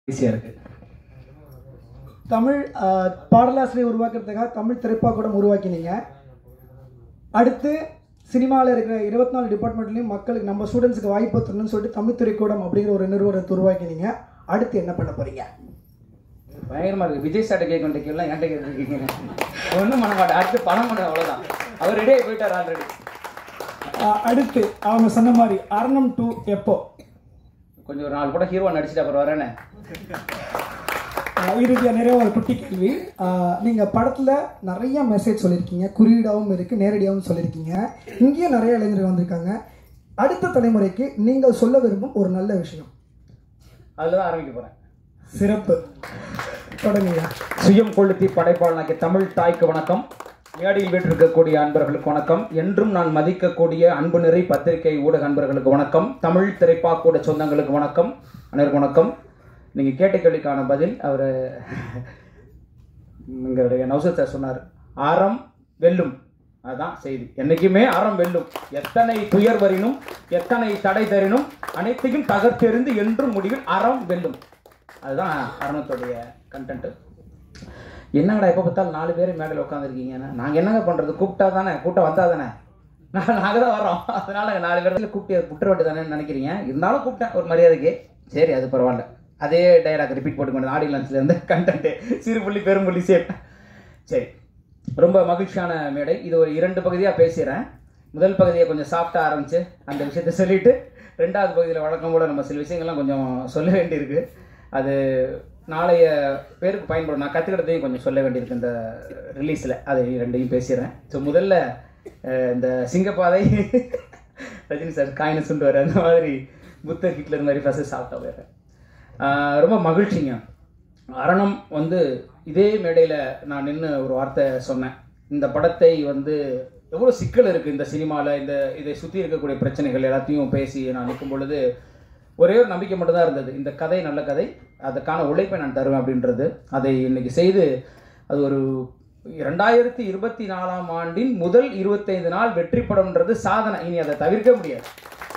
ஈஸியாக இருக்குது தமிழ் ஆஹ், பாடலாசிரியர் உருவாக்குறதுக்காக தமிழ் திரைப்பாக்கூடம் உருவாக்கினீங்க அடுத்து சினிமாவில் இருக்கிற இருபத்தி நாலு டிபார்ட்மெண்ட்லையும் மக்களுக்கு நம்ம ஸ்டூடெண்ட்ஸுக்கு வாய்ப்பு தரணும்னு சொல்லிட்டு தமிழ் திரைக்கூடம் அப்படிங்கிற ஒரு நிறுவனத்தை உருவாக்கினீங்க அடுத்து என்ன பண்ண போறீங்க பயங்கரமாக இருக்குது விஜய் சார்ட்ட கேட்க வேண்டிய கேள்வி என்கிட்ட கேட்டுருக்கீங்க ஒன்றும் பண்ண மாட்டேன் அடுத்து பணம் பண்ண அவ்வளோதான் அவர் ரெடி ஆகி போயிட்டார் ஆல்ரெடி ஆஹ், அடுத்து அவங்க சொன்ன மாதிரி அரணம் டூ எப்போ கொஞ்சம் ஒரு நாலு கூட ஹீரோவா நடிச்சுட்டு அப்புறம் வரேனே ஆஹ், இறுதியா நிறைய ஒரு குட்டி கேள்வி ஆஹ், நீங்க படத்துல நிறைய மெசேஜ் சொல்லியிருக்கீங்க குறியீடாவும் இருக்கு நேரடியாகவும் சொல்லியிருக்கீங்க இங்கேயும் நிறைய இளைஞர்கள் வந்திருக்காங்க அடுத்த தலைமுறைக்கு நீங்கள் சொல்ல விரும்பும் ஒரு நல்ல விஷயம் அதில் தான் ஆரம்பிக்க போகிறேன் சிறப்பு தொடங்குங்க சுயம் கொளுத்தி படைப்பாளனாகிய தமிழ் தாய்க்கு வணக்கம் மேடையில் வீட்டிருக்கக்கூடிய அன்பர்களுக்கு வணக்கம் என்றும் நான் மதிக்கக்கூடிய அன்பு நிறை பத்திரிகை ஊடக அன்பர்களுக்கு வணக்கம் தமிழ் திரைப்பாக்கூட சொந்தங்களுக்கு வணக்கம் அனைவருக்கும் வணக்கம் நீங்கள் கேட்ட கேள்விக்கான பதில் அவர் எங்களுடைய நௌசத் சார் சொன்னார் அறம் வெல்லும் அதுதான் செய்தி என்றைக்குமே அறம் வெல்லும் எத்தனை துயர் வரினும் எத்தனை தடை தரினும் அனைத்தையும் தகர்த்தெறிந்து என்றும் முடிவில் அறம் வெல்லும் அதுதான் அரணத்துடைய கண்டென்ட் என்னங்கடா எப்போ பார்த்தாலும் நாலு பேர் மேடையில் உட்காந்துருக்கீங்கன்னா நாங்கள் என்னங்க பண்ணுறது கூப்பிட்டா தானே கூட்டம் வந்தா தானே நான் நாங்கள் தான் வரோம் அதனால நாலு பேர்ல கூப்பிட்டு புட்டுற வேண்டிய தானே நினைக்கிறீங்க இருந்தாலும் கூப்பிட்டேன் ஒரு மரியாதைக்கு சரி அது பரவாயில்ல அதே டைலாக் ரிப்பீட் போட்டுக்கொண்டு ஆடியோ லான்ச்ல இருந்து கண்டென்ட்டு சிறு புள்ளி பெரும்புள்ளி சேப் சரி ரொம்ப மகிழ்ச்சியான மேடை இது ஒரு இரண்டு பகுதியாக பேசுகிறேன் முதல் பகுதியை கொஞ்சம் சாஃப்டாக ஆரம்பித்து அந்த விஷயத்தை சொல்லிட்டு ரெண்டாவது பகுதியில் வழக்கம் போல நம்ம சில விஷயங்கள்லாம் கொஞ்சம் சொல்ல வேண்டியிருக்கு அது நாளைய பேருக்கு பயன்படும் நான் கற்றுக்கிட்டதையும் கொஞ்சம் சொல்ல வேண்டியிருக்கு இந்த ரிலீஸில் அதை ரெண்டையும் பேசிடுறேன் ஸோ முதல்ல அஹ், இந்த சிங்கப்பாதை ரஜினி சார் காயினை சுண்டு வர அந்த மாதிரி புத்தர் ஹிட்லர் மாதிரி ஃபஸ்ட்டு சாப்பிட்டா போயிடுறேன் ஆஹ் ரொம்ப மகிழ்ச்சிங்க அரணம் வந்து இதே மேடையில் நான் நின்று ஒரு வார்த்தை சொன்னேன் இந்த படத்தை வந்து எவ்வளோ சிக்கல் இருக்குது இந்த சினிமாவில் இந்த இதை சுற்றி இருக்கக்கூடிய பிரச்சனைகள் எல்லாத்தையும் பேசி நான் நிற்கும் பொழுது ஒரே ஒரு நம்பிக்கை மட்டும்தான் இருந்தது இந்த கதை நல்ல கதை அதுக்கான உழைப்பை நான் தருவேன் அப்படின்றது அதை இன்னைக்கு செய்து அது ஒரு ரெண்டாயிரத்தி இருபத்தி நாலாம் ஆண்டின் முதல் இருபத்தைந்து நாள் வெற்றி படம்ன்றது சாதனை இனி அதை தவிர்க்க முடியாது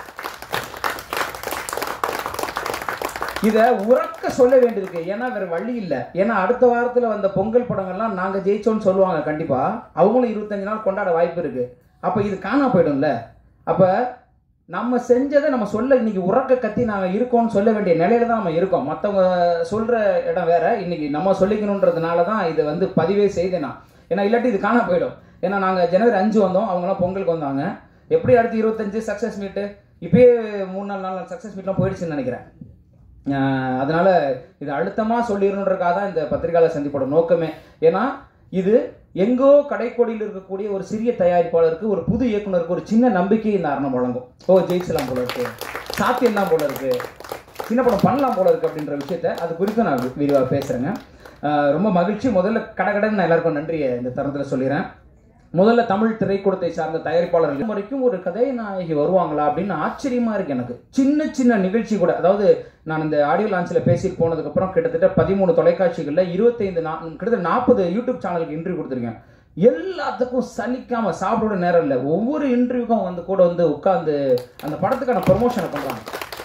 இதை உறக்க சொல்ல வேண்டியிருக்கு ஏன்னா வேற வழி இல்லை ஏன்னா அடுத்த வாரத்தில் வந்த பொங்கல் படங்கள்லாம் நாங்கள் ஜெயிச்சோன்னு சொல்லுவாங்க கண்டிப்பாக அவங்களும் இருபத்தஞ்சு நாள் கொண்டாட வாய்ப்பு இருக்கு அப்போ இது காணாம போயிடும்ல அப்போ நம்ம செஞ்சதை நம்ம சொல்ல இன்னைக்கு உறக்க கத்தி நாங்கள் இருக்கோம்னு சொல்ல வேண்டிய நிலையில தான் நம்ம இருக்கோம் மற்றவங்க சொல்ற இடம் வேற இன்னைக்கு நம்ம சொல்லிக்கணுன்றதுனால தான் இதை வந்து பதிவே செய்தேன் நான் ஏன்னா இல்லாட்டி இது காணாம போயிடும் ஏன்னா நாங்கள் ஜனவரி அஞ்சு வந்தோம் அவங்களாம் பொங்கலுக்கு வந்தாங்க எப்படி அடுத்து இருபத்தஞ்சு சக்ஸஸ் மீட்டு இப்பயே மூணு நாலு நாலு சக்ஸஸ் மீட்லாம் போயிடுச்சுன்னு நினைக்கிறேன் ஆஹ் அதனால இது அழுத்தமாக சொல்லிடணுன்றக்காக தான் இந்த பத்திரிகையாளர் சந்திப்போட நோக்கமே ஏன்னா இது எங்கோ கடைக்கோடியில் இருக்கக்கூடிய ஒரு சிறிய தயாரிப்பாளருக்கு ஒரு புது இயக்குனருக்கு ஒரு சின்ன நம்பிக்கை இந்த அரணம் வழங்கும் ஓ ஜெயிச்சலாம் போல இருக்கு சாத்தியம் தான் போல இருக்கு சின்ன படம் பண்ணலாம் போல இருக்கு அப்படின்ற விஷயத்த அது குறித்து நான் விரிவாக பேசுறேங்க ஆஹ் ரொம்ப மகிழ்ச்சி முதல்ல கடகடன்னு நான் எல்லாருக்கும் நன்றியை இந்த தருணத்தில் சொல்லிடுறேன் முதல்ல தமிழ் திரைக்கூடத்தை சார்ந்த தயாரிப்பாளர்கள் இது வரைக்கும் ஒரு கதாநாயகி வருவாங்களா அப்படின்னு ஆச்சரியமா இருக்கு எனக்கு சின்ன சின்ன நிகழ்ச்சி கூட அதாவது நான் இந்த ஆடியோ லான்ச்சில் பேசிட்டு போனதுக்கு அப்புறம் கிட்டத்தட்ட பதிமூணு தொலைக்காட்சிகளில் இருபத்தைந்து நா கிட்டத்தட்ட நாற்பது யூடியூப் சேனலுக்கு இன்டர்வியூ கொடுத்துருக்கேன் எல்லாத்துக்கும் சலிக்காம சாப்பிட நேரம் இல்லை ஒவ்வொரு இன்டர்வியூக்கும் வந்து கூட வந்து உட்காந்து அந்த படத்துக்கான ப்ரொமோஷனை பண்றாங்க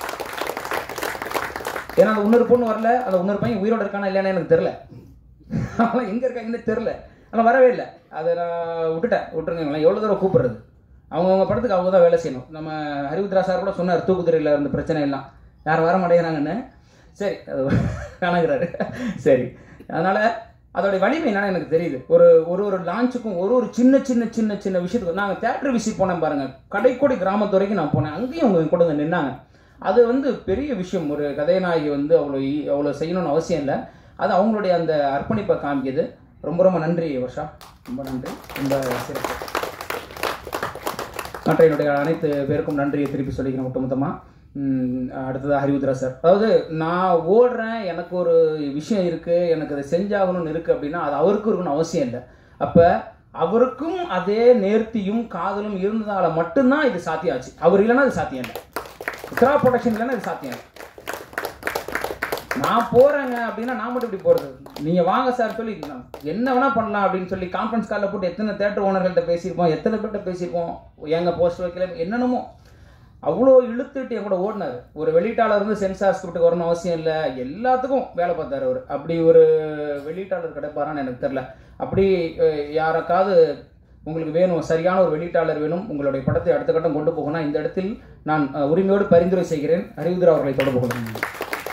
ஏன்னா அந்த இன்னொரு பொண்ணு வரல அந்த இன்னொரு பையன் உயிரோட இருக்கானா இல்லையானு எனக்கு தெரில அவன் எங்க இருக்காங்கன்னு தெரில ஆனால் வரவே இல்லை அதை நான் விட்டுட்டேன் விட்டுருங்களேன் எவ்வளோ தூரம் கூப்பிடுறது அவங்கவுங்க படத்துக்கு அவங்க தான் வேலை செய்யணும் நம்ம ஹரிவுத்ரா சார் கூட சொன்னார் தூக்குத்துறையில் இருந்த பிரச்சனை எல்லாம் யாரும் வர மாட்டேங்கிறாங்கன்னு சரி அது காணகிறாரு சரி அதனால அதோட வலிமை என்னன்னு எனக்கு தெரியுது ஒரு ஒரு ஒரு லான்ச்சுக்கும் ஒரு ஒரு சின்ன சின்ன சின்ன சின்ன விஷயத்துக்கும் நாங்கள் தேட்டர் விசிட் போனேன் பாருங்க கடைக்கோடி கிராமத்து வரைக்கும் நான் போனேன் அங்கேயும் அவங்க கூட வந்து நின்னாங்க அது வந்து பெரிய விஷயம் ஒரு கதைநாயகி வந்து அவ்வளோ ஈ- அவ்வளோ செய்யணும்னு அவசியம் இல்லை அது அவங்களுடைய அந்த அர்ப்பணிப்பை காமிக்குது ரொம்ப ரொம்ப நன்றி வர்ஷா ரொம்ப நன்றி ரொம்ப சிறப்பு மற்ற என்னுடைய அனைத்து பேருக்கும் நன்றியை திருப்பி சொல்லிக்கிறேன் ஒட்டுமொத்தமாக அடுத்தது ஹரிவுத்ரா சார் அதாவது நான் ஓடுறேன் எனக்கு ஒரு விஷயம் இருக்குது எனக்கு அதை செஞ்சாகணும்னு இருக்குது அப்படின்னா அது அவருக்கும் இருக்கணும்னு அவசியம் இல்லை அப்போ அவருக்கும் அதே நேர்த்தியும் காதலும் இருந்ததால மட்டும்தான் இது சாத்தியம் ஆச்சு அவர் இல்லைன்னா அது சாத்தியம் இல்லை உத்ரா ப்ரொடக்ஷன் இல்லைன்னா இது சாத்தியம் இல்லை நான் போறேங்க அப்படின்னா நான் மட்டும் இப்படி போறது நீங்க வாங்க சார் சொல்லி நான் என்ன வேணா பண்ணலாம் அப்படின்னு சொல்லி கான்ஃபரன்ஸ் காலில் போட்டு எத்தனை தேட்டர் ஓனர்கள்ட்ட பேசியிருப்போம் எத்தனை பேர்கிட்ட பேசியிருப்போம் எங்க போஸ்ட் வைக்கல என்னென்னமோ அவ்வளோ இழுத்துட்டு என் கூட ஓடினார் ஒரு வெளியீட்டாளர் இருந்து சென்சார் ஸ்கிரிப்டுக்கு வரணும் அவசியம் இல்லை எல்லாத்துக்கும் வேலை பார்த்தாரு அவர் அப்படி ஒரு வெளியீட்டாளர் கிடைப்பாரான்னு எனக்கு தெரில அப்படி அஹ், யாருக்காவது உங்களுக்கு வேணும் சரியான ஒரு வெளியீட்டாளர் வேணும் உங்களுடைய படத்தை அடுத்த கட்டம் கொண்டு போகணும் இந்த இடத்தில் நான் அஹ், உரிமையோடு பரிந்துரை செய்கிறேன் அறிவுதர் அவர்களை தொடர்பு கொள்ளுங்கள்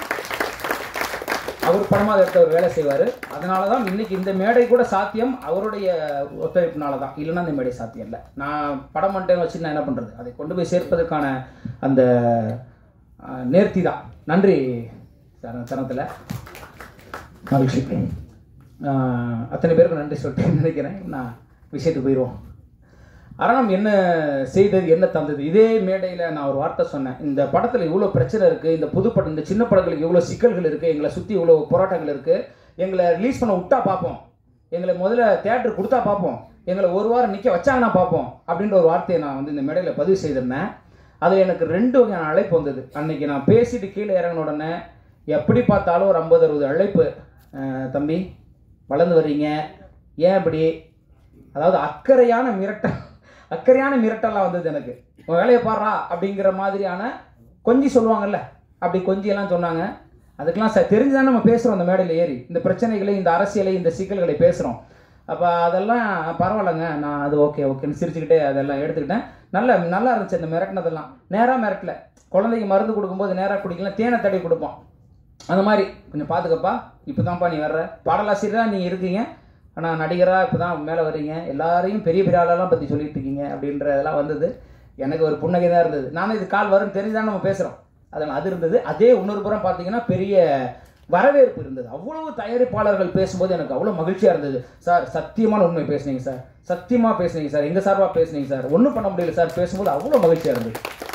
அவர் படமாக அதை எடுத்து அவர் வேலை செய்வார் அதனால தான் இன்னைக்கு இந்த மேடை கூட சாத்தியம் அவருடைய ஒத்துழைப்பினால தான் இல்லைன்னா இந்த மேடை சாத்தியம் இல்லை நான் படம் பண்ணிட்டேன்னு வச்சு நான் என்ன பண்ணுறது அதை கொண்டு போய் சேர்ப்பதற்கான அந்த அஹ், நேர்த்தி தான் நன்றி தர தருணத்தில் மகிழ்ச்சி அஹ், அத்தனை பேருக்கு நன்றி சொல்லிட்டு நினைக்கிறேன் நான் விஷயத்துக்கு போயிடுவோம் அரணம் என்ன செய்தது என்ன தந்தது இதே மேடையில் நான் ஒரு வார்த்தை சொன்னேன் இந்த படத்தில் இவ்வளோ பிரச்சனை இருக்குது இந்த புது படம் இந்த சின்ன படங்களுக்கு இவ்வளோ சிக்கல்கள் இருக்குது எங்களை சுற்றி இவ்வளோ போராட்டங்கள் இருக்குது எங்களை ரிலீஸ் பண்ண விட்டா பார்ப்போம் எங்களை முதல்ல தேட்டர் கொடுத்தா பார்ப்போம் எங்களை ஒரு வாரம் நிற்க வச்சாங்கன்னா பார்ப்போம் அப்படின்ற ஒரு வார்த்தையை நான் வந்து இந்த மேடையில் பதிவு செய்திருந்தேன் அது எனக்கு ரெண்டு வகையான அழைப்பு வந்தது அன்னைக்கு நான் பேசிட்டு கீழே இறங்கின உடனே எப்படி பார்த்தாலும் ஒரு ஐம்பது அறுபது அழைப்பு அஹ், தம்பி வளர்ந்து வர்றீங்க ஏன் இப்படி அதாவது அக்கறையான மிரட்டல் அக்கறையான மிரட்டல்லாம் வந்தது எனக்கு உன் வேலையை பாடுறா அப்படிங்கிற மாதிரியான கொஞ்சி சொல்லுவாங்கல்ல அப்படி கொஞ்சியெல்லாம் சொன்னாங்க அதுக்கெல்லாம் சார் தெரிஞ்சு தான் நம்ம பேசுகிறோம் அந்த மேடையில் ஏறி இந்த பிரச்சனைகளை இந்த அரசியலை இந்த சிக்கல்களை பேசுகிறோம் அப்போ அதெல்லாம் பரவாயில்லைங்க நான் அது ஓகே ஓகேன்னு சிரிச்சுக்கிட்டே அதெல்லாம் எடுத்துக்கிட்டேன் நல்ல நல்லா இருந்துச்சு அந்த மிரட்டினதெல்லாம் நேராக மிரட்டல குழந்தைக்கு மருந்து கொடுக்கும்போது நேராக குடிக்கலாம் தேனை தடவி கொடுப்போம் அந்த மாதிரி கொஞ்சம் பார்த்துக்கப்பா இப்போ தான்ப்பா நீ வர்ற பாடலாசிரியராக நீங்கள் இருக்கீங்க ஆனால் நடிகராக இப்போ தான் மேலே வர்றீங்க எல்லாரையும் பெரிய பெரிய ஆளெல்லாம் பற்றி சொல்லிட்டு இருக்கீங்க அப்படின்றதெல்லாம் வந்தது எனக்கு ஒரு புன்னகை தான் இருந்தது நானும் இது கால் வரும்னு தெரிஞ்சு தான் நம்ம பேசுகிறோம் அதனால் அது இருந்தது அதே இன்னொரு புறம் பார்த்தீங்கன்னா பெரிய வரவேற்பு இருந்தது அவ்வளவு தயாரிப்பாளர்கள் பேசும்போது எனக்கு அவ்வளோ மகிழ்ச்சியாக இருந்தது சார் சத்தியமான உண்மை பேசுனீங்க சார் சத்தியமாக பேசுனீங்க சார் எங்கள் சார்பாக பேசுனீங்க சார் ஒன்றும் பண்ண முடியல சார் பேசும்போது அவ்வளோ மகிழ்ச்சியாக இருந்தது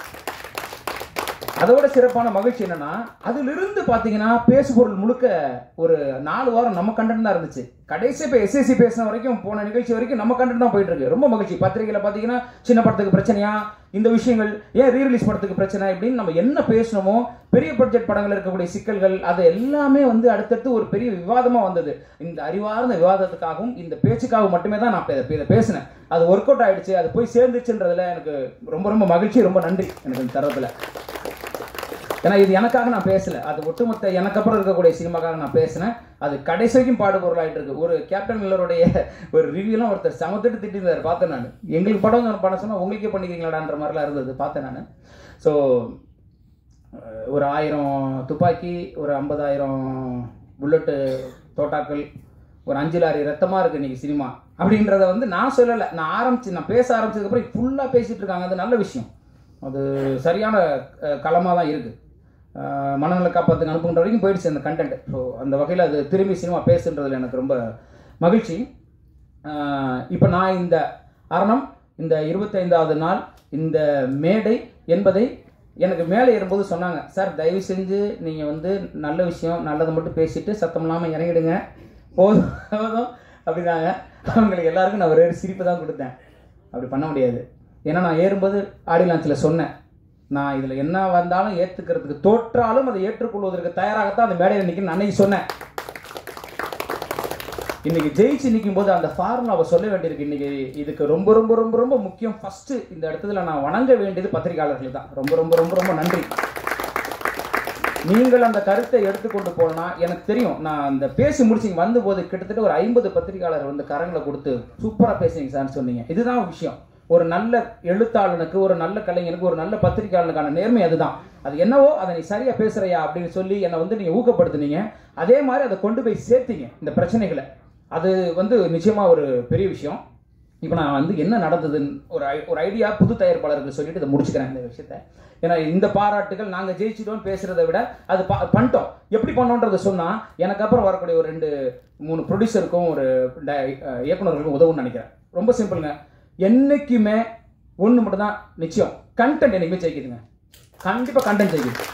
அதோட சிறப்பான மகிழ்ச்சி என்னன்னா அதிலிருந்து பாத்தீங்கன்னா பேசுபொருள் முழுக்க ஒரு நாலு வாரம் நம்ம கண்டென்ட் தான் இருந்துச்சு கடைசி இப்போ எஸ்எஸ்சி பேசின வரைக்கும் போன நிகழ்ச்சி வரைக்கும் நம்ம கண்டென்ட் தான் போயிட்டு இருக்கு ரொம்ப மகிழ்ச்சி பத்திரிகையில பாத்தீங்கன்னா சின்ன படத்துக்கு பிரச்சனையா இந்த விஷயங்கள் ஏன் ரீரிலீஸ் படத்துக்கு பிரச்சனை இப்படின்னு நம்ம என்ன பேசணுமோ பெரிய பட்ஜெட் படங்கள் இருக்கக்கூடிய சிக்கல்கள் அது எல்லாமே வந்து அடுத்தடுத்து ஒரு பெரிய விவாதமா வந்தது இந்த அறிவார்ந்த விவாதத்துக்காகவும் இந்த பேச்சுக்காகவும் மட்டுமே தான் நான் இதை இதை பேசினேன் அது ஒர்க் அவுட் ஆயிடுச்சு அது போய் சேர்ந்துச்சுன்றதுல எனக்கு ரொம்ப ரொம்ப மகிழ்ச்சி ரொம்ப நன்றி எனக்கு இந்த தரத்துல ஏன்னா இது எனக்காக நான் பேசல அது ஒட்டுமொத்த எனக்கு அப்புறம் இருக்கக்கூடிய சினிமாக்காக நான் பேசினேன் அது கடைசி வரைக்கும் பாடுபொருளாயிட்டு இருக்கு ஒரு கேப்டன் மில்லருடைய ஒரு ரிவ்யூலாம் ஒருத்தர் சமத்துட்டு திட்டிருந்தார் பார்த்தேன் நான் எங்களுக்கு படம் பண்ண சொன்னா உங்களுக்கே பண்ணிக்கிறீங்களாடான்ற மாதிரிலாம் இருந்தது பார்த்தேன் நான் ஸோ ஒரு ஆயிரம் துப்பாக்கி ஒரு ஐம்பதாயிரம் புல்லட்டு தோட்டாக்கள் ஒரு அஞ்சு லாரி ரத்தமாக இருக்குது இன்னைக்கு சினிமா அப்படின்றத வந்து நான் சொல்லலை நான் ஆரம்பிச்சு நான் பேச ஆரம்பிச்சதுக்கப்புறம் ஃபுல்லாக பேசிகிட்டு இருக்காங்க அது நல்ல விஷயம் அது சரியான களமாக தான் இருக்குது மனநல காப்பாற்றுக்கு அனுப்புகின்ற வரைக்கும் போயிடுச்சு அந்த கண்டென்ட் ஸோ அந்த வகையில் அது திரும்பி சினிமா பேசுன்றதுல எனக்கு ரொம்ப மகிழ்ச்சி இப்போ நான் இந்த அரணம் இந்த இருபத்தைந்தாவது நாள் இந்த மேடை என்பதை எனக்கு மேலே ஏறும்போது சொன்னாங்க சார் தயவு செஞ்சு நீங்கள் வந்து நல்ல விஷயம் நல்லதை மட்டும் பேசிட்டு சத்தம் இல்லாமல் இறங்கிடுங்க போதும் போதும் அப்படின்னாங்க அவங்களுக்கு எல்லாருக்கும் நான் ஒரே ஒரு சிரிப்பு தான் கொடுத்தேன் அப்படி பண்ண முடியாது ஏன்னா நான் ஏறும்போது ஆடி லான்ச்சில் சொன்னேன் நான் இதில் என்ன வந்தாலும் ஏற்றுக்கிறதுக்கு தோற்றாலும் அதை ஏற்றுக்கொள்வதற்கு தயாராகத்தான் அந்த மேடையில் நிற்க நான் அன்னைக்கு சொன்னேன் இன்னைக்கு ஜெயிச்சு நிற்கும் போது அந்த ஃபார்முலாவை சொல்ல வேண்டியிருக்கு இன்னைக்கு இதுக்கு ரொம்ப ரொம்ப ரொம்ப ரொம்ப முக்கியம் ஃபர்ஸ்ட் இந்த இடத்துல நான் வணங்க வேண்டியது பத்திரிகையாளர்கள் தான் ரொம்ப ரொம்ப ரொம்ப ரொம்ப நன்றி நீங்கள் அந்த கருத்தை எடுத்துக்கொண்டு போனா எனக்கு தெரியும் நான் அந்த பேசி முடிச்சிங்க வந்தபோது கிட்டத்தட்ட ஒரு ஐம்பது பத்திரிகையாளர் வந்து கரங்களை கொடுத்து சூப்பராக பேசுனீங்க சார்னு சொன்னீங்க இதுதான் விஷயம் ஒரு நல்ல எழுத்தாளனுக்கு ஒரு நல்ல கலைஞனுக்கு ஒரு நல்ல பத்திரிகையாளனுக்கான நேர்மை அதுதான் அது என்னவோ அதை நீ சரியா பேசுறியா அப்படின்னு சொல்லி என்னை வந்து நீங்க ஊக்கப்படுத்துனீங்க அதே மாதிரி அதை கொண்டு போய் சேர்த்தீங்க இந்த பிரச்சனைகளை அது வந்து நிச்சயமா ஒரு பெரிய விஷயம் இப்போ நான் வந்து என்ன நடந்ததுன்னு ஒரு ஐ- ஒரு ஐடியா புது தயாரிப்பாளருக்கு சொல்லிட்டு இதை முடிச்சுக்கிறேன் இந்த விஷயத்த ஏன்னா இந்த பாராட்டுகள் நாங்கள் ஜெயிச்சிட்டோம்னு பேசுறதை விட அது ப பண்ணிட்டோம் எப்படி பண்ணோன்றதை சொன்னால் எனக்கு அப்புறம் வரக்கூடிய ஒரு ரெண்டு மூணு ப்ரொடியூசருக்கும் ஒரு ட- அஹ் இயக்குனர்களுக்கும் உதவும்னு நினைக்கிறேன் ரொம்ப சிம்பிளுங்க என்னைக்குமே ஒன்று மட்டும் தான் நிச்சயம் கண்டென்ட் என்னைக்குமே ஜெயிக்குதுங்க கண்டிப்பாக கண்டென்ட் ஜெயிக்குது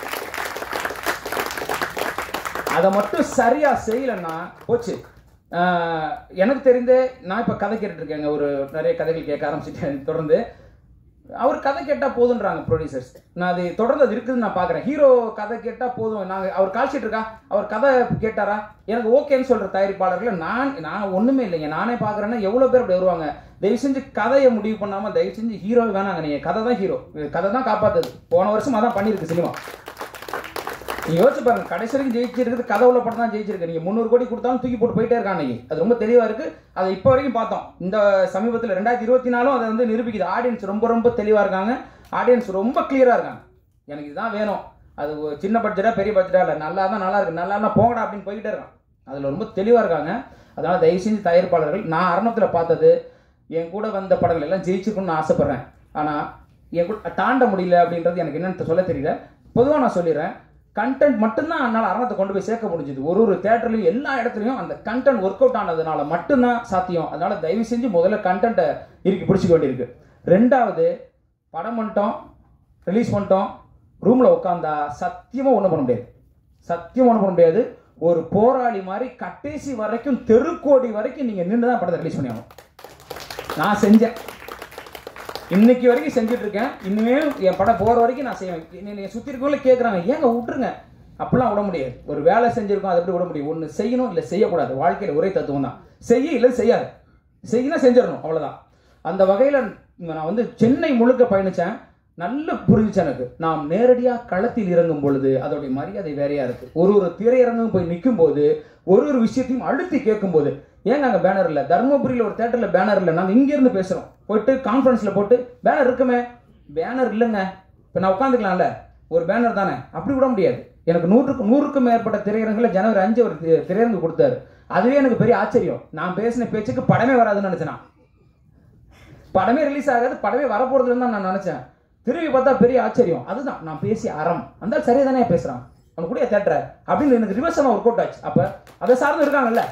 அதை மட்டும் சரியா செய்யலைன்னா போச்சு ஆஹ் எனக்கு தெரிந்து நான் இப்போ கதை கேட்டுட்டு இருக்கேங்க ஒரு நிறைய கதைகள் கேட்க ஆரம்பிச்சிட்டேன் தொடர்ந்து அவர் கதை கேட்டால் போதுன்றாங்க ப்ரொடியூசர்ஸ் நான் அது தொடர்ந்து அது இருக்குதுன்னு நான் பார்க்குறேன் ஹீரோ கதை கேட்டால் போதும் நாங்கள் அவர் கால் ஷீட் இருக்கா அவர் கதை கேட்டாரா எனக்கு ஓகேன்னு சொல்கிற தயாரிப்பாளர்கள் நான் நான் ஒன்றுமே இல்லைங்க நானே பார்க்குறேன்னா எவ்வளோ பேர் அப்படி வருவாங்க தயவு செஞ்சு கதையை முடிவு பண்ணாமல் தயவு செஞ்சு ஹீரோ வேணாங்க நீங்கள் கதை தான் ஹீரோ கதை தான் காப்பாற்றுது போன வருஷம் அதான் பண்ணியிருக்கு சினிமா நீங்க யோசிச்சு பாருங்க கடைசி வரைக்கும் ஜெயிச்சிருக்குது கதை உள்ள படம் தான் ஜெயிச்சிருக்கு நீங்க முந்நூறு கோடி கொடுத்தாலும் தூக்கி போட்டு போயிட்டே இருக்காங்க இன்னைக்கு. அது ரொம்ப தெளிவா இருக்கு அதை இப்போ வரைக்கும் பார்த்தோம் இந்த சமீபத்தில் ரெண்டாயிரத்தி இருபத்தி நாலும் அதை வந்து நிரூபிக்குது ஆடியன்ஸ் ரொம்ப ரொம்ப தெளிவா இருக்காங்க ஆடியன்ஸ் ரொம்ப கிளியரா இருக்காங்க எனக்கு இதுதான் வேணும் அது ஒரு சின்ன பட்ஜெட்டா பெரிய பட்ஜெட்டா இல்லை நல்லா தான் நல்லா இருக்கு நல்லா இருந்தா போங்கடா அப்படின்னு போய்கிட்டே இருக்கான் அதுல ரொம்ப தெளிவா இருக்காங்க அதனால தயவு செஞ்சு தயாரிப்பாளர்கள் நான் அரணத்துல பார்த்தது என் கூட வந்த படங்கள் எல்லாம் ஜெயிச்சிருக்கணும்னு ஆசைப்படுறேன் ஆனா என் கூட தாண்ட முடியல அப்படின்றது எனக்கு என்னன்னு சொல்ல தெரியல பொதுவாக நான் சொல்லிடுறேன் கண்டென்ட் மட்டும்தான் அதனால அரணத்தை கொண்டு போய் சேர்க்க முடிஞ்சது ஒரு ஒரு தேட்டர்லையும் எல்லா இடத்துலையும் அந்த கண்டென்ட் ஒர்க் அவுட் ஆனதுனால மட்டும்தான் சாத்தியம் அதனால தயவு செஞ்சு முதல்ல கண்டென்ட்டை இறுக்கி பிடிச்சிக்க வேண்டியிருக்கு ரெண்டாவது படம் பண்ணிட்டோம் ரிலீஸ் பண்ணிட்டோம் ரூமில் உட்காந்தா சத்தியமாக ஒன்றும் பண்ண முடியாது சத்தியம் ஒன்றும் பண்ண முடியாது ஒரு போராளி மாதிரி கட்டேசி வரைக்கும் தெருக்கோடி வரைக்கும் நீங்கள் நின்று தான் படத்தை ரிலீஸ் பண்ணி ஆகணும் நான் செஞ்சேன் இன்னைக்கு வரைக்கும் செஞ்சுட்டு இருக்கேன் இனிமே என் படம் போற வரைக்கும் நான் செய்வேன் என்னை சுத்தி இருக்கவங்கள கேட்குறாங்க ஏங்க விட்டுருங்க அப்படிலாம் விட முடியாது ஒரு வேலை செஞ்சிருக்கோம் அதை எப்படி விட முடியும் ஒன்று செய்யணும் இல்லை செய்யக்கூடாது வாழ்க்கையில் ஒரே தத்துவம் தான் செய்ய இல்லை செய்யாது செய்யணும் செஞ்சிடணும் அவ்வளோதான் அந்த வகையில் நான் வந்து சென்னை முழுக்க பயணித்தேன் நல்ல புரிஞ்சுச்சு எனக்கு நாம் நேரடியாக களத்தில் இறங்கும் பொழுது அதோடைய மரியாதை வேறையா இருக்கு ஒரு ஒரு திரையரங்கும் போய் நிற்கும் போது ஒரு ஒரு விஷயத்தையும் அழுத்தி கேட்கும் போது ஏங்க அங்கே பேனர் இல்லை தருமபுரியில் ஒரு தேட்டரில் பேனர் இல்லை நாங்கள் இங்கேருந்து பேசுகிறோம் போயிட்டு கான்ஃபரன்ஸில் போட்டு பேனர் இருக்குமே பேனர் இல்லைங்க இப்போ நான் உட்காந்துக்கலாம்ல ஒரு பேனர் தானே அப்படி விட முடியாது எனக்கு நூற்றுக்கு நூறுக்கும் மேற்பட்ட திரையரங்கில் ஜனவரி அஞ்சு ஒரு தி- திரையரங்கு கொடுத்தாரு அதுவே எனக்கு பெரிய ஆச்சரியம் நான் பேசின பேச்சுக்கு படமே வராதுன்னு நினச்சேன் நான். படமே ரிலீஸ் ஆகாது படமே வரப்போறதுன்னு தான் நான் நினைச்சேன் திரும்பி பார்த்தா பெரிய ஆச்சரியம் அதுதான் நான் பேசிய அறம் அந்த ஆள் சரியா தானே பேசுறான் அவன் கூட தேட்டர அப்படின்னு எனக்கு ரிவர்ஸ் ஒர்க் அவுட் ஆச்சு அப்ப அதை சார்ந்து இருக்காங்கல்ல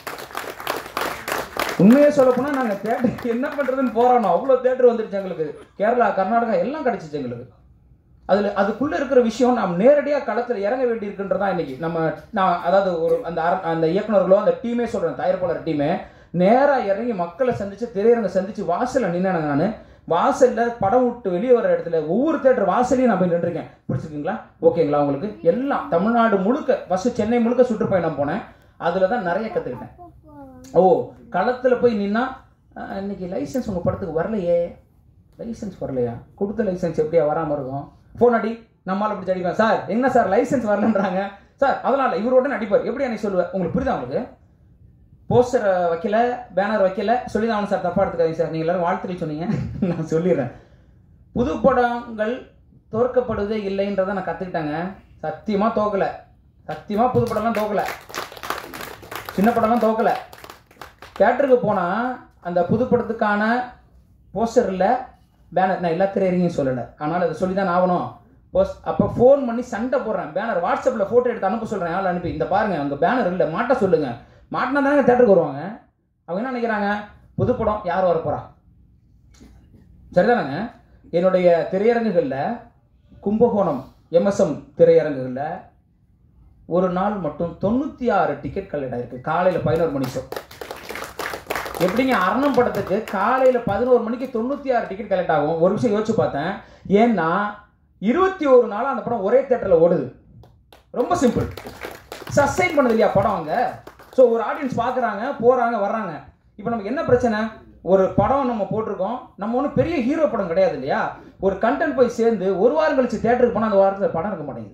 உண்மையே சொல்ல போனா நாங்க தேட்டர் என்ன பண்றதுன்னு போறோம் அவ்வளவு தேட்டர் வந்துருச்சு எங்களுக்கு கேரளா கர்நாடகா எல்லாம் கிடைச்சிச்சு எங்களுக்கு அதுல அதுக்குள்ள இருக்கிற விஷயம் நாம் நேரடியாக களத்துல இறங்க வேண்டி இருக்குன்றதா இன்னைக்கு நம்ம நான் அதாவது ஒரு அந்த அர- அந்த இயக்குனர்களோ அந்த டீமே சொல்றேன் தயாரிப்பாளர் டீமே நேரா இறங்கி மக்களை சந்திச்சு திரையரங்க சந்திச்சு வாசல்ல நின்னாங்க நான் வாசல்ல படம் விட்டு வெளியே வர இடத்துல ஒவ்வொரு தேட்டர் வாசலையும் நான் போய் நின்றுருக்கேன் பிடிச்சிருக்கீங்களா ஓகேங்களா உங்களுக்கு எல்லாம் தமிழ்நாடு முழுக்க ஃபர்ஸ்ட் சென்னை முழுக்க சுற்றுப்பயணம் போனேன் அதுல தான் நிறைய கத்துக்கிட்டேன் ஓ களத்துல போய் நின்னா அஹ், இன்னைக்கு லைசென்ஸ் உங்க படத்துக்கு வரலையே லைசென்ஸ் வரலையா கொடுத்த லைசென்ஸ் எப்படியா வராம இருக்கும் ஃபோன் அடி நம்மளால இப்படி அடிப்பேன் சார் என்ன சார் லைசென்ஸ் வரலன்றாங்க சார் அதனால இவர் உடனே அடிப்பார் எப்படி அன்னைக்கு சொல்லுவேன் உங்களுக்கு புரியுதா உங்களுக்கு போஸ்டர் வைக்கல பேனர் வைக்கல சொல்லி தான் சார் தப்பா எடுத்துக்காதீங்க சார் நீங்க எல்லாரும் வாழ்த்துக்கள் சொன்னீங்க நான் சொல்லிடுறேன் புது படங்கள் தோற்கப்படுவதே இல்லைன்றதை நான் கத்துக்கிட்டேங்க சத்தியமா தோக்கல சத்தியமா புது படம்லாம் தோக்கல சின்ன படம்லாம் தோக்கல தேட்டருக்கு போனா அந்த புது படத்துக்கான போஸ்டர் இல்லை பேனர் நான் எல்லா திரையரங்கையும் சொல்லலை ஆனால் அதை சொல்லி தான் ஆகணும் போஸ்ட் அப்போ ஃபோன் பண்ணி சண்டை போடுறேன் பேனர் வாட்ஸ்அப்பில் ஃபோட்டோ எடுத்து அனுப்ப சொல்கிறேன் ஆள் அனுப்பி இந்த பாருங்க அங்கே பேனர் இல்லை மாட்ட சொல்லுங்க மாட்டினா தானே தேட்டருக்கு வருவாங்க அவங்க என்ன நினைக்கிறாங்க புது படம் யார் வர போறா சரிதானங்க என்னுடைய திரையரங்குகளில் கும்பகோணம் எம்எஸ்எம் திரையரங்குகளில் ஒரு நாள் மட்டும் தொண்ணூற்றி ஆறு டிக்கெட் கல்லடா இருக்கு காலையில் பதினோரு மணி ஷோ எப்படிங்க அரணம் படத்துக்கு காலையில் பதினோரு மணிக்கு தொண்ணூற்றி ஆறு டிக்கெட் கலெக்ட் ஆகும் ஒரு விஷயம் யோசிச்சு பார்த்தேன் ஏன்னா இருபத்தி ஒரு நாளாக அந்த படம் ஒரே தேட்டரில் ஓடுது ரொம்ப சிம்பிள் சஸ்டைன் பண்ணது இல்லையா படம் அங்க ஸோ ஒரு ஆடியன்ஸ் பார்க்குறாங்க போகிறாங்க வர்றாங்க இப்போ நமக்கு என்ன பிரச்சனை ஒரு படம் நம்ம போட்டிருக்கோம் நம்ம ஒன்றும் பெரிய ஹீரோ படம் கிடையாது இல்லையா ஒரு கண்டென்ட் போய் சேர்ந்து ஒரு வாரம் கழிச்சு தேட்டருக்கு போனால் அந்த வாரத்தில் படம் இருக்க மாட்டேங்குது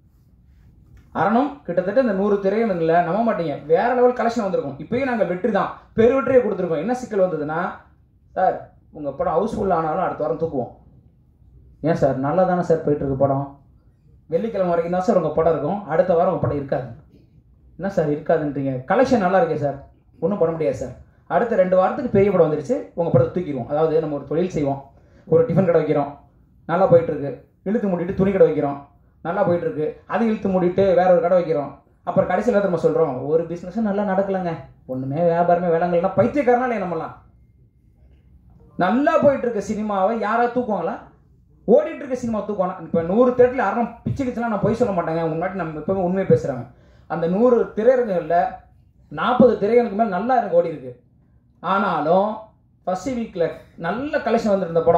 அரணம் கிட்டத்தட்ட இந்த நூறு திரையரங்குல நம்ப மாட்டீங்க வேற லெவல் கலெக்ஷன் வந்திருக்கும் இப்பயும் நாங்கள் வெற்றி தான் பெரு வெற்றியை கொடுத்துருக்கோம் என்ன சிக்கல் வந்ததுன்னா சார் உங்கள் படம் ஹவுஸ்ஃபுல் ஆனாலும் அடுத்த வாரம் தூக்குவோம் ஏன் சார் நல்லா தானே சார் போயிட்டு இருக்கு படம் வெள்ளிக்கிழமை வரைக்கும் தான் சார் உங்கள் படம் இருக்கும் அடுத்த வாரம் உங்கள் படம் இருக்காது என்ன சார் இருக்காதுன்றீங்க கலெக்ஷன் நல்லா இருக்கே சார் ஒன்றும் பண்ண முடியாது சார் அடுத்த ரெண்டு வாரத்துக்கு பெரிய படம் வந்துருச்சு உங்கள் படத்தை தூக்கிடுவோம் அதாவது நம்ம ஒரு தொழில் செய்வோம் ஒரு டிஃபன் கடை வைக்கிறோம் நல்லா போயிட்டு இருக்கு இழுத்து மூடிட்டு துணி கடை வைக்கிறோம் நல்லா போயிட்டு இருக்கு அது இழுத்து மூடிட்டு வேற ஒரு கடை வைக்கிறோம் அப்புறம் கடைசியில் நம்ம சொல்கிறோம் ஒரு பிஸ்னஸும் நல்லா நடக்கலைங்க ஒன்றுமே வியாபாரமே வேலைங்கள்னா பைத்தியக்காரனாலே நம்மலாம் நல்லா போயிட்டு இருக்க சினிமாவை யாராவது தூக்குவாங்களா ஓடிட்டு இருக்க சினிமா தூக்குவாங்க இப்போ நூறு தேட்டரில் யாரும் பிச்சு கிச்சுலாம் நான் பொய் சொல்ல மாட்டேங்க முன்னாடி நம்ம எப்பவுமே உண்மையை பேசுகிறாங்க அந்த நூறு திரையரங்குகளில் நாற்பது திரையரங்குக்கு மேலே நல்லா எனக்கு ஓடி இருக்கு ஆனாலும் ஃபர்ஸ்ட் வீக்கில் நல்ல கலெக்ஷன் வந்திருந்த படம்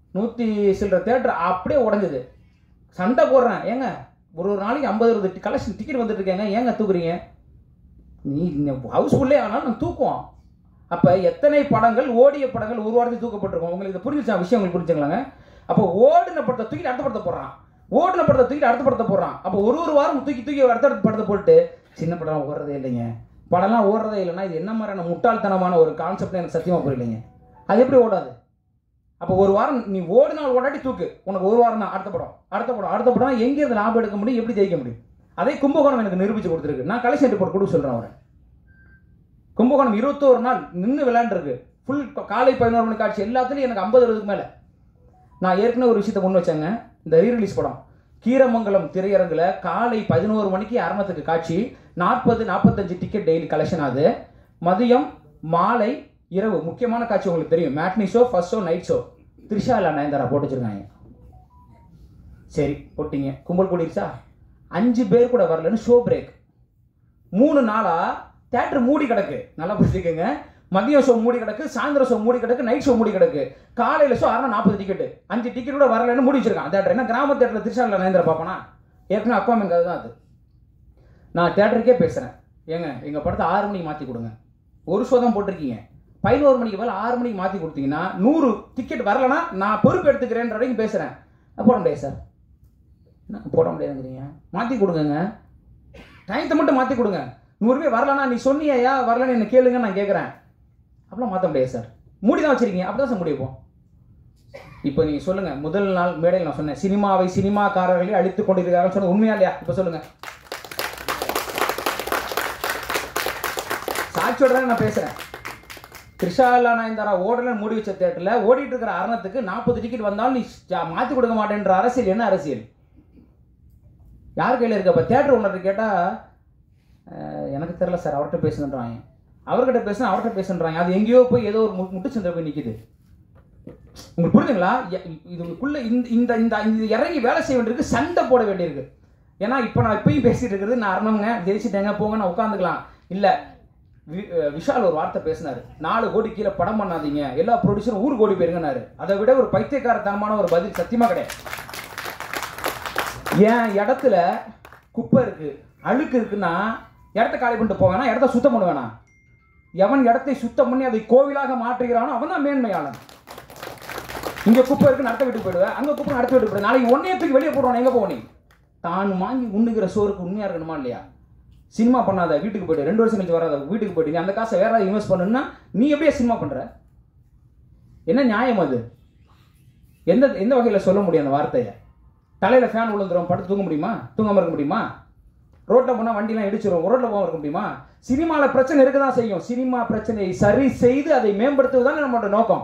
நூற்றி சில்லற தேட்டர் அப்படியே உடஞ்சுது சண்டை போடுறேன் ஏங்க ஒரு ஒரு நாளைக்கு ஐம்பது அறுபது கலெக்ஷன் டிக்கெட் வந்துட்டு இருக்கேங்க ஏங்க தூக்குறீங்க நீ ஹவுஸ்ஃபுல்லே ஆனாலும் நான் தூக்குவோம் அப்போ எத்தனை படங்கள் ஓடிய படங்கள் ஒரு வாரத்துக்கு தூக்கப்பட்டிருக்கும் உங்களுக்கு இது புரிஞ்சுச்சா விஷயம் உங்களுக்கு புரிஞ்சுங்களாங்க அப்போ ஓடின படத்தை தூக்கி அடுத்த படத்தை போடுறான் ஓடின படத்தை தூக்கி அடுத்த படத்தை போடுறான் அப்போ ஒரு ஒரு வாரம் தூக்கி தூக்கி அடுத்த அடுத்த படத்தை போட்டு சின்ன படம் ஓடுறதே இல்லைங்க படம்லாம் ஓடுறதே இல்லைன்னா இது என்ன மாதிரியான முட்டாள்தனமான ஒரு கான்செப்ட் எனக்கு சத்தியமாக புரியலைங்க அது எப்படி ஓடாது அப்போ ஒரு வாரம் நீ ஓடினால் ஓடாட்டி தூக்கு உனக்கு ஒரு வாரம் தான் அடுத்த படம் அடுத்த படம் அடுத்த படம் எங்கே இருந்து லாபம் எடுக்க முடியும் எப்படி ஜெயிக்க முடியும் அதே கும்பகோணம் எனக்கு நிரூபிச்சு கொடுத்துருக்கு நான் கலெக்ஷன் ரிப்போர்ட் கொடுக்க சொல்கிறேன் அவரை கும்பகோணம் இருபத்தோரு நாள் நின்று விளையாண்டுருக்கு ஃபுல் காலை பதினோரு மணி காட்சி எல்லாத்துலேயும் எனக்கு ஐம்பது அறுபதுக்கு மேலே நான் ஏற்கனவே ஒரு விஷயத்தை முன் வச்சேங்க இந்த ரீரிலீஸ் படம் கீரமங்கலம் திரையரங்கில் காலை பதினோரு மணிக்கு அரணத்துக்கு காட்சி நாற்பது நாற்பத்தஞ்சு டிக்கெட் டெய்லி கலெக்ஷன் ஆகுது மதியம் மாலை இரவு முக்கியமான காட்சி உங்களுக்கு தெரியும் matinee show first show night show Trisha இல்லை நயன்தாரா போட்டு வச்சிருக்காங்க சரி போட்டீங்க கும்பல் கூடிருச்சா அஞ்சு பேர் கூட வரலன்னு ஷோ பிரேக் மூணு நாளா தேட்டர் மூடி கிடக்கு நல்லா புரிஞ்சுக்கங்க மதியம் ஷோ மூடி கிடக்கு சாயந்தரம் ஷோ மூடி கிடக்கு நைட் ஷோ மூடி கிடக்கு காலையில ஷோ அரை நாற்பது டிக்கெட் அஞ்சு டிக்கெட் கூட வரலன்னு மூடி வச்சிருக்கான் தேட்டர் என்ன கிராம தேட்டரில் திருச்சாலில் நயந்திர பாப்பனா ஏற்கனவே அக்வாமன் கதை தான் அது நான் தேட்டருக்கே பேசுகிறேன் ஏங்க எங்கள் படத்தை ஆறு மணிக்கு மாற்றி கொடுங்க ஒரு ஷோ தான் போட்டிருக்கீங்க பதினோரு மணிக்கு மேலே ஆறு மணிக்கு மாற்றி கொடுத்தீங்கன்னா நூறு டிக்கெட் வரலனா நான் பொறுப்பு எடுத்துக்கிறேன்ற வரைக்கும் பேசுகிறேன் போட முடியாது சார் என்ன போட முடியாதுங்கிறீங்க மாற்றி கொடுங்கங்க டைத்தை மட்டும் மாற்றி கொடுங்க நூறு பேர் வரலனா நீ சொன்னியா வரலன்னு என்ன கேளுங்க நான் கேட்குறேன் அப்படிலாம் மாற்ற முடியாது சார் மூடி தான் வச்சிருக்கீங்க அப்படி தான் சார் முடிப்போம் இப்போ நீங்கள் சொல்லுங்கள் முதல் நாள் மேடையில் நான் சொன்னேன் சினிமாவை சினிமாக்காரர்களை அழித்து கொண்டிருக்காங்கன்னு சொன்னது உண்மையா இல்லையா இப்போ சொல்லுங்கள் சாட்சியோட நான் பேசுகிறேன் த்ரிஷாலா நயன்தாரா ஓடலன்னு மூடி வச்ச தேட்டரில் ஓடிட்டு இருக்கிற அரணத்துக்கு நாற்பது டிக்கெட் வந்தாலும் நீ மாற்றி கொடுக்க மாட்டேன்ற அரசியல் என்ன அரசியல் யார் கையில் இருக்க இப்போ தேட்டர் ஓனர் கேட்டால் எனக்கு தெரில சார் அவர்கிட்ட பேசுன்றாங்க அவர்கிட்ட பேசுனா அவர்கிட்ட பேசுன்றாங்க அது எங்கேயோ போய் ஏதோ ஒரு மு- முட்டுச்சந்திர போய் நிற்கிது உங்களுக்கு புரியுதுங்களா எ- இதுக்குள்ள இந்த இந்த இந்த இந்த இறங்கி வேலை செய்ய வேண்டியிருக்கு சண்டை போட வேண்டியிருக்கு ஏன்னா இப்போ நான் இப்பயும் பேசிட்டு இருக்கிறது நான் அரணங்க ஜெயிச்சிட்டேங்க போங்க நான் உட்காந்துக்கலாம் இல்லை வி- அஹ் விஷால் ஒரு வார்த்தை பேசினாரு நாலு கோடி கீழே படம் பண்ணாதீங்க எல்லா ப்ரொடியூசரும் ஊர் கோடி போயிருங்கனாரு அதை விட ஒரு பைத்தியக்காரத்தனமான ஒரு பதில் சத்தியமா கிடையாது என் இடத்துல குப்பை இருக்கு அழுக்கு இருக்குன்னா இடத்த காலி பண்ணிட்டு போவேனா இடத்த சுத்தம் பண்ணுவேனா எவன் இடத்தை சுத்தம் பண்ணி அதை கோவிலாக மாற்றுகிறானோ அவன் தான் மேன்மையாளன் இங்க குப்பை இருக்கு நடத்த விட்டு போயிடுவேன் அங்க குப்பை நடத்த விட்டு போயிடுவேன் நாளைக்கு ஒன்னே தூக்கி வெளியே போடுவான் எங்க போவ நீ தான் வாங்கி உண்ணுகிற சோறுக்கு உண்மையா இருக்கணுமா இல்லையா சினிமா பண்ணாத வீட்டுக்கு போயிட்டு ரெண்டு வருஷம் கழிச்சு வராத வீட்டுக்கு போயிட்டு நீ அந்த காசை வேற இன்வெஸ்ட் பண்ணுன்னா நீ எப்படியா சினிமா பண்ற என்ன நியாயம் அது எந்த எந்த வகையில் சொல்ல முடியும் அந்த வார்த்தையை தலையில் ஃபேன் விழுந்துரும் படுத்து தூங்க முடியுமா தூங்காம இருக்க முடியுமா ரோட்டில் போனால் வண்டிலாம் இடிச்சிரும் ரோட்டில் போகாம இருக்க முடியுமா சினிமாவில் பிரச்சனை இருக்க தான் செய்யும் சினிமா பிரச்சனையை சரி செய்து அதை மேம்படுத்துவதுதான் நம்மளோட நோக்கம்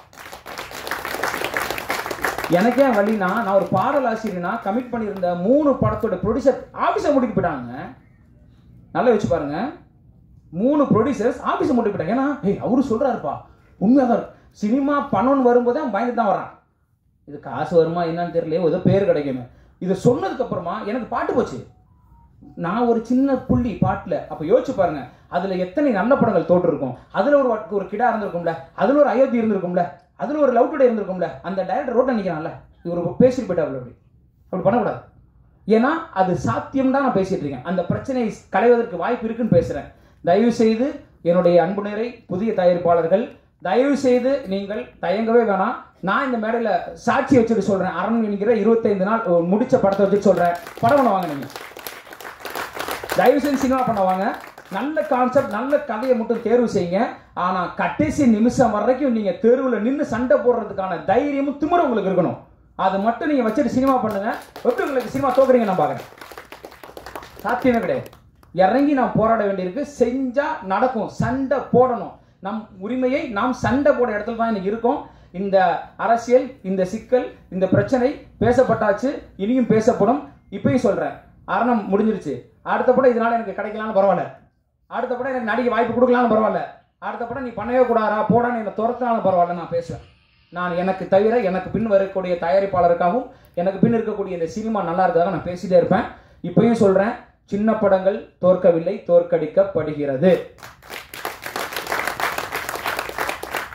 எனக்கே வழினா நான் ஒரு பாடல் ஆசிரியனா கமிட் பண்ணியிருந்த மூணு படத்தோட ப்ரொடியூசர் ஆஃபீஸை முடிக்க போயிட்டாங்க நல்லா வச்சு பாருங்க மூணு ப்ரொடியூசர்ஸ் ஆஃபீஸை முடிக்க போயிட்டாங்க ஏன்னா ஏய் அவரு சொல்றாருப்பா உண்மையாக தான் இருக்கு. சினிமா பண்ணணும்னு வரும்போது அவன் பயந்து தான் வரான் இது காசு வருமா என்னன்னு தெரியல ஏதோ பேர் கிடைக்குமே இதை சொன்னதுக்கு அப்புறமா எனக்கு பாட்டு போச்சு நான் ஒரு சின்ன புள்ளி பாட்டில் அப்போ யோசிச்சு பாருங்க அதுல எத்தனை நல்ல படங்கள் தோற்றிருக்கும் அதுல ஒரு வட்- ஒரு கிடா இருந்திருக்கும்ல அதுல ஒரு அயோத்தி இருந்திருக்கும்ல அதுல ஒரு லவ் டுடே இருந்திருக்கும்ல அந்த டைரக்டர் ரோட்ல நிக்கிறான்ல இவர் பேசிட்டு போயிட்டாப்ல அப்படி அப்படி பண்ணக்கூடாது ஏன்னா அது சாத்தியம் தான் நான் பேசிட்டு இருக்கேன் அந்த பிரச்சனையை களைவதற்கு வாய்ப்பு இருக்குன்னு பேசுறேன் தயவு செய்து என்னுடைய அன்புநரை புதிய தயாரிப்பாளர்கள் தயவு செய்து நீங்கள் தயங்கவே வேணாம் நான் இந்த மேடையில சாட்சி வச்சுட்டு சொல்றேன் அரண் என்கிற இருபத்தைந்து நாள் ஒரு முடிச்ச படத்தை வச்சுட்டு சொல்றேன் படம் பண்ண வாங்க நீங்க தயவு செய்து சினிமா பண்ண வாங்க நல்ல கான்செப்ட் நல்ல கதையை மட்டும் தேர்வு செய்யுங்க ஆனா கடைசி நிமிஷம் வரைக்கும் நீங்க தெருவில் நின்று சண்டை போடுறதுக்கான தைரியமும் திமிரும் உங்களுக்கு இருக்கணும் அதை மட்டும் நீங்க வச்சுட்டு சினிமா பண்ணுங்க எப்படி உங்களுக்கு சினிமா தோக்குறீங்க நான் பார்க்குறேன் சாத்தியமே கிடையாது இறங்கி நாம் போராட வேண்டியிருக்கு செஞ்சா நடக்கும் சண்டை போடணும் நம் உரிமையை நாம் சண்டை போட இடத்துல தான் இன்னைக்கு இருக்கோம் இந்த அரசியல் இந்த சிக்கல் இந்த பிரச்சனை பேசப்பட்டாச்சு இனியும் பேசப்படும் இப்பயும் சொல்றேன் அரணம் முடிஞ்சிருச்சு அடுத்த படம் இதனால எனக்கு கிடைக்கலாம்னு பரவாயில்ல அடுத்த படம் எனக்கு நடிக்க வாய்ப்பு கொடுக்கலாம்னு பரவாயில்ல அடுத்த படம் நீ பண்ணவே கூடாதா போடான்னு என்னை துரத்தினாலும் பரவாயில்ல நான் பேசுவேன் நான் எனக்கு தவிர எனக்கு பின் வரக்கூடிய தயாரிப்பாளருக்காகவும் எனக்கு பின் இருக்கக்கூடிய இந்த சினிமா நல்லா இருக்கதாக நான் பேசிட்டே இருப்பேன் இப்பயும் சொல்றேன் சின்ன படங்கள் தோற்கவில்லை தோற்கடிக்கப்படுகிறது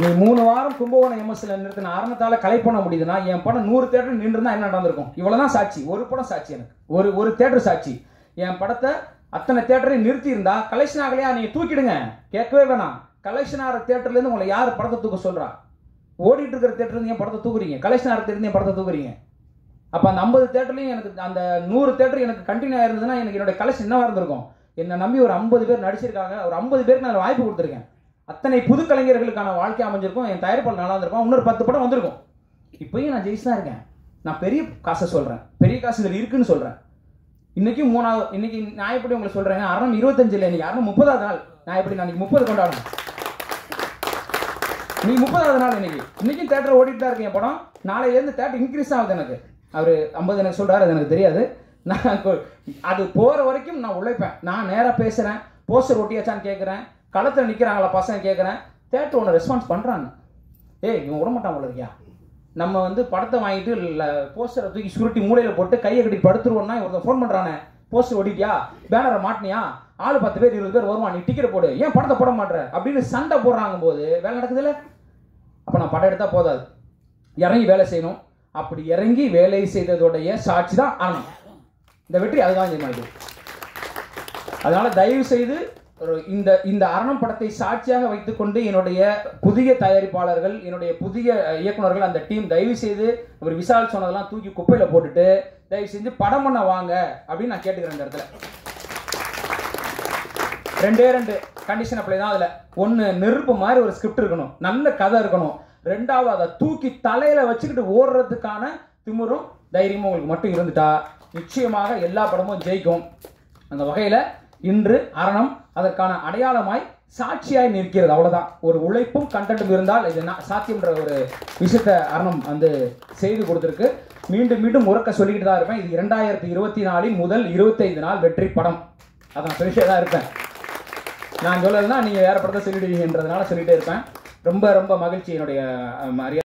நீ மூணு வாரம் கும்பகோணம் எம்எஸ்ல நிறுத்தின அரணத்தால கலை பண்ண முடியுதுன்னா என் படம் நூறு தேட்டர் நின்றுருந்தா என்ன நடந்திருக்கும் இவ்வளவுதான் சாட்சி ஒரு படம் சாட்சி எனக்கு ஒரு ஒரு தேட்டர் சாட்சி என் படத்தை அத்தனை தேட்டரையும் நிறுத்தி இருந்தா கலெக்ஷன் ஆகலையா நீங்க தூக்கிடுங்க கேட்கவே வேணாம் கலெக்ஷன் ஆகிற தேட்டர்ல இருந்து உங்களை யார் படத்தை தூக்க சொல்றா ஓடிட்டு இருக்கிற தேட்டர்ல இருந்து என் படத்தை தூக்குறீங்க கலெக்ஷன் ஆகிற தேட்டர் என் படத்தை தூக்குறீங்க அப்ப அந்த ஐம்பது தேட்டர்லையும் எனக்கு அந்த நூறு தேட்டர் எனக்கு கண்டினியூ ஆயிருந்ததுன்னா எனக்கு என்னோட கலெக்ஷன் என்னவா இருந்திருக்கும் என்னை நம்பி ஒரு ஐம்பது பேர் நடிச்சிருக்காங்க ஒரு ஐம்பது பேருக்கு நான் வாய்ப்பு கொடுத்துருக்கேன் அத்தனை புது கலைஞர்களுக்கான வாழ்க்கை அமைஞ்சிருக்கும் என் தயாரிப்பாளர் நல்லா இருந்திருக்கும் இன்னொரு பத்து படம் வந்திருக்கும் இப்பயும் நான் ஜெயிச்சு தான் இருக்கேன் நான் பெரிய காசை சொல்றேன் பெரிய காசு இதில் இருக்குன்னு சொல்றேன் இன்னைக்கும் மூணாவது இன்னைக்கு நான் எப்படி உங்களுக்கு சொல்றேன் அறம் இருபத்தஞ்சு இல்லை இன்னைக்கு அறம் முப்பதாவது நாள் நான் எப்படி நாளைக்கு முப்பது கொண்டாடணும் நீ முப்பதாவது நாள் இன்னைக்கு இன்னைக்கும் தேட்டர் ஓடிட்டு தான் இருக்கு என் படம் நாளையிலேருந்து தேட்டர் இன்க்ரீஸ் ஆகுது எனக்கு அவர் ஐம்பது எனக்கு சொல்றாரு அது எனக்கு தெரியாது நான் கொ- அது போற வரைக்கும் நான் உழைப்பேன் நான் நேரா பேசுறேன் போஸ்டர் ஒட்டியாச்சான்னு கேட்குறேன் களத்தில் நிற்கிறாங்களா பசங்க கேட்குறேன் தேட்டர் ஒன்று ரெஸ்பான்ஸ் பண்றாங்க ஏய் இவன் விட மாட்டான் போல இருக்கியா நம்ம வந்து படத்தை வாங்கிட்டு இல்லை போஸ்டரை தூக்கி சுருட்டி மூலையில் போட்டு கையை கட்டி படுத்துருவோம்னா ஒருத்தன் ஃபோன் பண்ணுறானே போஸ்டர் ஒட்டிட்டியா பேனரை மாட்டினியா ஆளு பத்து பேர் இருபது பேர் வருவான் நீ டிக்கெட் போடு ஏன் படத்தை போட மாட்ற அப்படின்னு சண்டை போடுறாங்க போது வேலை நடக்குதுல்ல அப்போ நான் படம் எடுத்தால் போதாது இறங்கி வேலை செய்யணும் அப்படி இறங்கி வேலை செய்ததோடைய சாட்சி தான் ஆனந்த் இந்த வெற்றி அதுதான் தீர்மானிக்கும் அதனால தயவு செய்து ஒரு இந்த இந்த அரணம் படத்தை சாட்சியாக வைத்துக்கொண்டு என்னுடைய புதிய தயாரிப்பாளர்கள் என்னுடைய புதிய அஹ், இயக்குனர்கள் அந்த டீம் தயவு செய்து அவர் விசால் சொன்னதெல்லாம் தூக்கி குப்பையில போட்டுட்டு தயவு செஞ்சு படம் பண்ண வாங்க அப்படின்னு நான் கேட்டுக்கிறேன் இந்த இடத்துல ரெண்டே ரெண்டு கண்டிஷன் அப்ளை தான் அதுல ஒன்னு நெருப்பு மாதிரி ஒரு ஸ்கிரிப்ட் இருக்கணும் நல்ல கதை இருக்கணும் ரெண்டாவது அதை தூக்கி தலையில வச்சுக்கிட்டு ஓடுறதுக்கான திமிரும் தைரியமும் உங்களுக்கு மட்டும் இருந்துட்டா நிச்சயமாக எல்லா படமும் ஜெயிக்கும் அந்த வகையில இன்று அரணம் அதற்கான அடையாளமாய் சாட்சியாய் நிற்கிறது அவ்வளவுதான் ஒரு உழைப்பும் கண்டென்ட்டும் இருந்தால் இது நா- சாத்தியம்ன்ற ஒரு விஷயத்தை அரணம் வந்து செய்து கொடுத்துருக்கு மீண்டும் மீண்டும் உறக்க சொல்லிக்கிட்டு தான் இருப்பேன் இது இரண்டாயிரத்தி இருபத்தி நாலின் முதல் இருபத்தைந்து நாள் வெற்றி படம் அதான் சொல்லிட்டே தான் இருப்பேன் நான் சொல்லலைன்னா நீங்கள் வேற படத்தை சொல்லிடுவீங்கன்றதுனால சொல்லிட்டே இருப்பேன் ரொம்ப ரொம்ப மகிழ்ச்சி என்னுடைய அஹ், மரியாதை